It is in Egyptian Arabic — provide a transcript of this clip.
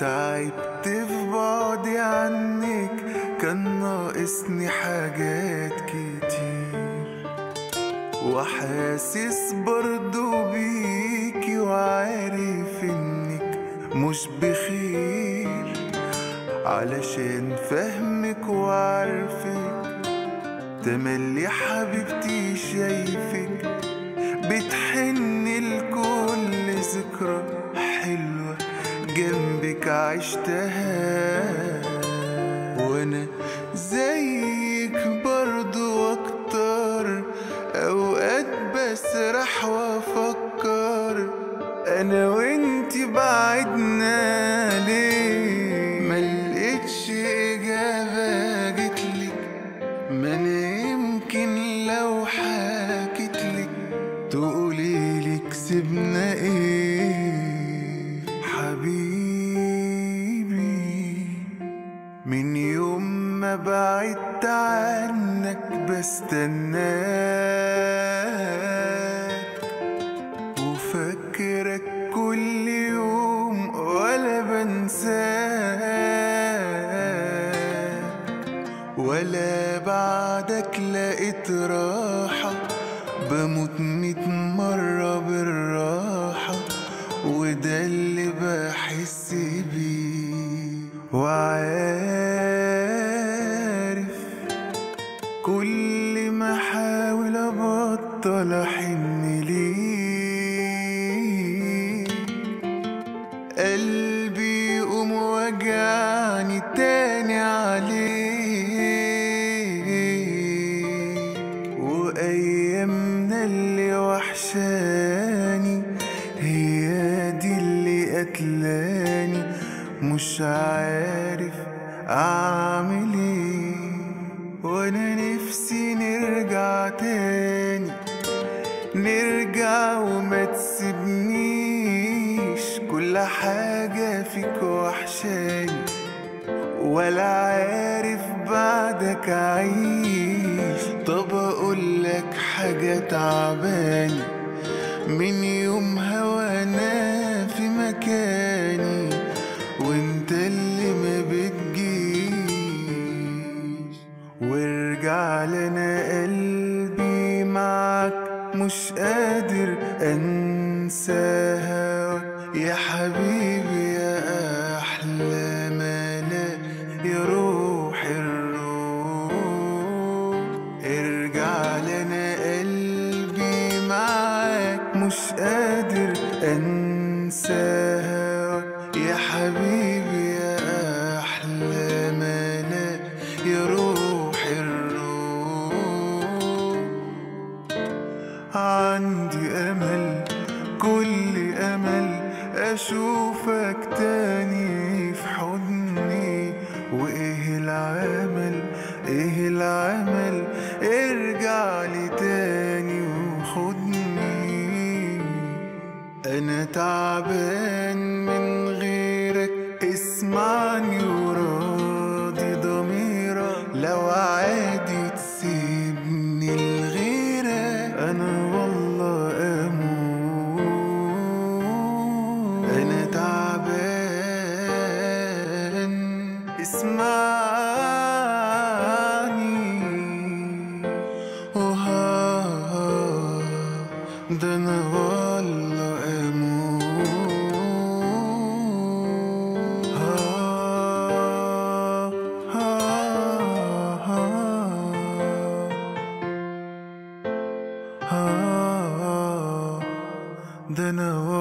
تعبت في بعدي عنك كان ناقصني حاجات كتير وحاسس برضو بيكي وعارف انك مش بخير علشان فهمك وعارفك تملي حبيبتي شايفك بتحن لكل ذكرى حلوة جنبك عشتها وانا زيك برضو اكتر اوقات بسرح وافكر انا وانتي بعدنا ليه ملقتش اجابة جتلك ما انا يمكن لو حكيتلك تقولي لك سيبنا ايه حبيبي من يوم ما بعدت عنك بستناك وفكرك كل يوم ولا بنساك ولا بعدك لقيت راحة بموت ميت مرة بالراحة وده اللي بحس بيه وعارف كل ما احاول ابطل احن ليه قلبي يقوم وجعني تاني عليه وايامنا اللي وحشاني هي دي اللي قتلاني مش عارف اعمل ايه وانا نفسي نرجع تاني نرجع وما تسيبنيش كل حاجة فيك وحشاني ولا عارف بعدك أعيش طب أقولك حاجة تعباني من يومها وأنا في مكاني وانت اللي ما بتجيش وارجع لنا قلبي معك مش قادر انساها يا حبيبي يا احلى ملاك يا روح الروح ارجع لنا قلبي معاك مش قادر انساها يا حبيبي يا احلى ملاك يا روح الروح عندي امل كل امل اشوفك تاني في حضني وايه العمل ايه العمل ارجع لي تاني وخدني انا تعبان من غيرك اسمعني وراضي ضميرك لو عادي تسيبني لغيرك انا والله اموت انا تعبان اسمعني وها ده انا والله اموت ها ها ها ها ده انا